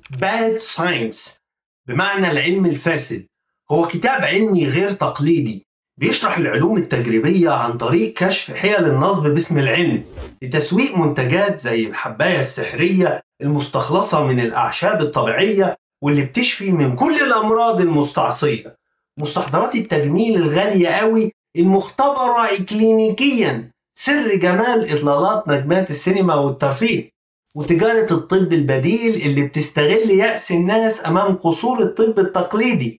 Bad Science بمعنى العلم الفاسد هو كتاب علمي غير تقليدي بيشرح العلوم التجريبية عن طريق كشف حيل النصب باسم العلم لتسويق منتجات زي الحباية السحرية المستخلصة من الأعشاب الطبيعية واللي بتشفي من كل الأمراض المستعصية مستحضرات التجميل الغالية قوي المختبرة كلينيكيا سر جمال إطلالات نجمات السينما والترفيه وتجارة الطب البديل اللي بتستغل يأس الناس أمام قصور الطب التقليدي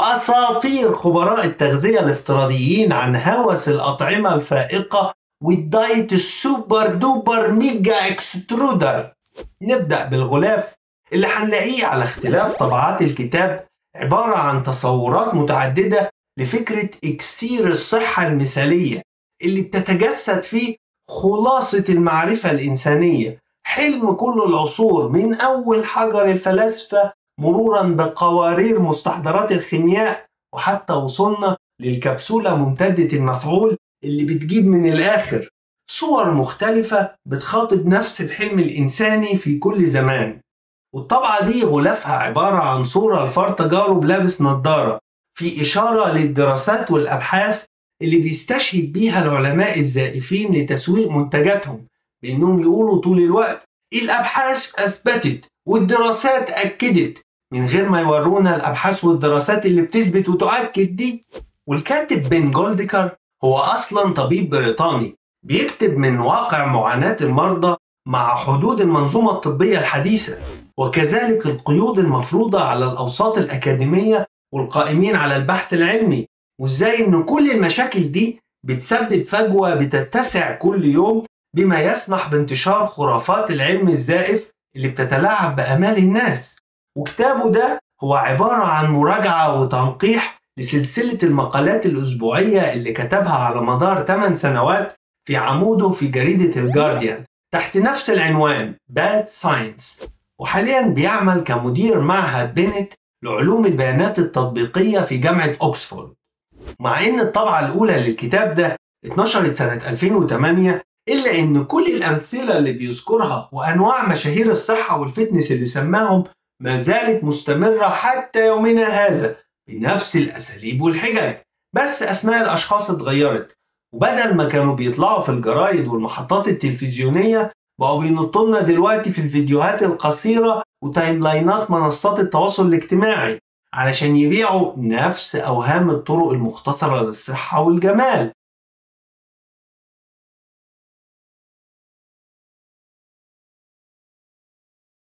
وأساطير خبراء التغذية الافتراضيين عن هوس الأطعمة الفائقة والدايت السوبر دوبر ميجا اكسترودر نبدأ بالغلاف اللي هنلاقيه على اختلاف طبعات الكتاب عبارة عن تصورات متعددة لفكرة إكسير الصحة المثالية اللي بتتجسد فيه خلاصة المعرفة الإنسانية حلم كل العصور من أول حجر الفلاسفة مرورا بقوارير مستحضرات الخيمياء وحتى وصلنا للكبسولة ممتدة المفعول اللي بتجيب من الآخر صور مختلفة بتخاطب نفس الحلم الإنساني في كل زمان والطبعة دي غلافها عبارة عن صورة لفار تجارب لابس نظارة في إشارة للدراسات والأبحاث اللي بيستشهد بيها العلماء الزائفين لتسويق منتجاتهم بأنهم يقولوا طول الوقت الأبحاث أثبتت والدراسات أكدت من غير ما يورونا الأبحاث والدراسات اللي بتثبت وتؤكد دي والكاتب بن جولدكر هو أصلا طبيب بريطاني بيكتب من واقع معاناة المرضى مع حدود المنظومة الطبية الحديثة وكذلك القيود المفروضة على الأوساط الأكاديمية والقائمين على البحث العلمي وإزاي إن كل المشاكل دي بتسبب فجوة بتتسع كل يوم بما يسمح بانتشار خرافات العلم الزائف اللي بتتلاعب بآمال الناس وكتابه ده هو عبارة عن مراجعة وتنقيح لسلسلة المقالات الأسبوعية اللي كتبها على مدار 8 سنوات في عموده في جريدة الجارديان تحت نفس العنوان Bad Science وحاليا بيعمل كمدير معهد بينت لعلوم البيانات التطبيقية في جامعة أكسفورد مع إن الطبعة الأولى للكتاب ده اتنشرت سنة 2008 إلا إن كل الأمثلة اللي بيذكرها وأنواع مشاهير الصحة والفتنس اللي سماهم ما زالت مستمرة حتى يومنا هذا بنفس الأساليب والحجج بس أسماء الأشخاص اتغيرت وبدل ما كانوا بيطلعوا في الجرايد والمحطات التلفزيونية بقوا بينطوا لنا دلوقتي في الفيديوهات القصيرة وتايم لاينات منصات التواصل الاجتماعي علشان يبيعوا نفس أوهام الطرق المختصرة للصحة والجمال